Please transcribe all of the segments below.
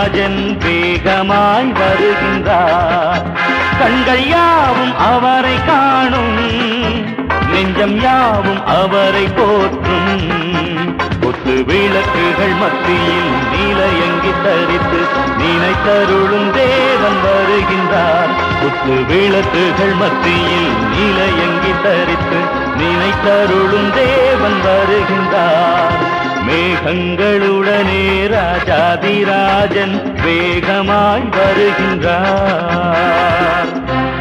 ராஜாதிராஜன் வேகமாய் வருகின்றார் கண்கள் யாவும் அவரை காணும் நெஞ்சம் யாவும் அவரை போற்றும் கொத்து விளக்குகள் மத்தியில் நீலயங்கி தரித்து நினைத்தருளும் தேவன் வருகின்றார் குத்து விளக்குகள் மத்தியில் நீலயங்கி தரித்து நினைத்தருளும் தேவன் வருகின்றார் மேகங்களுடனே ராஜாதிராஜன் வேகமாய் வருகின்றார்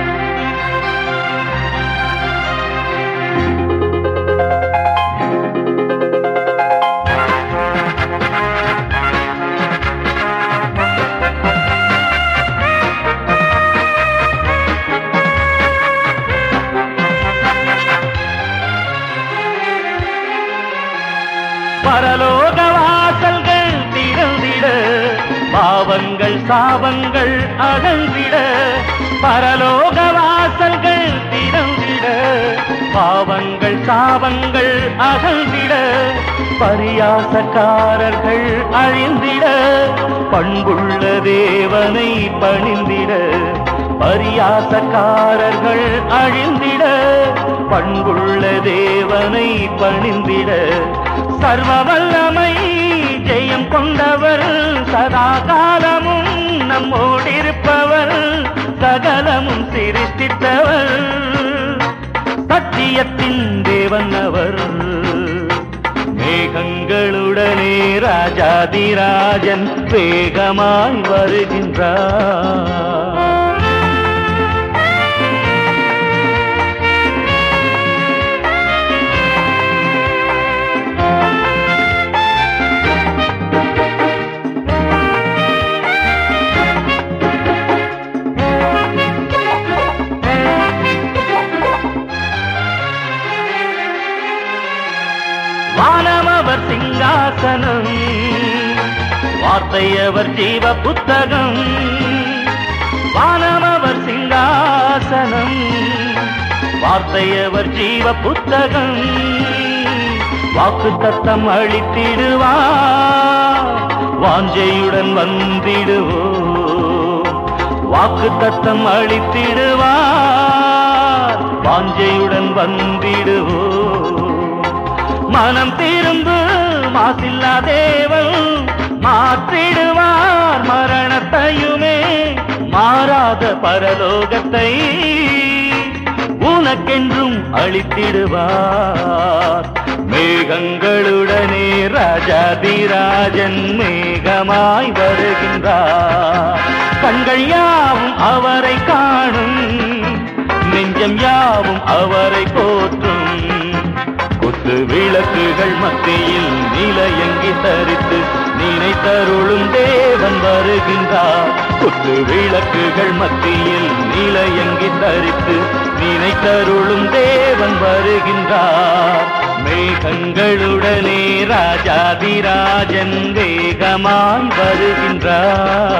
பரலோக வாசல்கள் திறந்திட பாவங்கள் சாபங்கள் அகழ்ந்திட பரலோக வாசல்கள் திறந்திட பாவங்கள் சாபங்கள் அகழ்ந்திட பரியாசக்காரர்கள் அழிந்திட பண்புள்ள தேவனை பணிந்திட பரியாசக்காரர்கள் அழிந்திட பண்புள்ள தேவனை பணிந்திட சர்வ வல்லமை ஜெயம் கொண்டவர் சதா காலமும் நம்மோடிருப்பவர் சகலமும் சிரித்திட்டவர் சத்தியத்தின் தேவன் அவர் மேகங்களுடனே ராஜாதிராஜன் வேகமாய் வருகின்றார் வானமவர் சிங்காசனம் வார்த்தையவர் ஜீவ புத்தகம் வானமவர் சிங்காசனம் வார்த்தையவர் ஜீவ புத்தகம் வாக்கு தத்தம் அளித்திடுவார் வாஞ்சையுடன் வந்திடுவோ வாக்கு தத்தம் அளித்திடுவார் வாஞ்சையுடன் வந்திடுவோ மனம் திரும்பு மாசில்லா தேவன் மாற்றிடுவார் மரணத்தையுமே மாறாத பரலோகத்தை உனக்கென்றும் அளித்திடுவார் மேகங்களுடனே ராஜாதிராஜன் மேகமாய் வருகின்றார் கண்கள் யாவும் அவரை காணும் நெஞ்சம் யாவும் அவரை போற்றும் குத்து விளக்குகள் மத்தியில் நிலையங்கி தரித்து நினைத்தருளும் தேவன் வருகின்றார் குத்து விளக்குகள் மத்தியில் நிலையங்கி தரித்து நினைத்தருளும் தேவன் வருகின்றார் மேகங்களுடனே ராஜாதிராஜன் வேகமாய் வருகின்றார்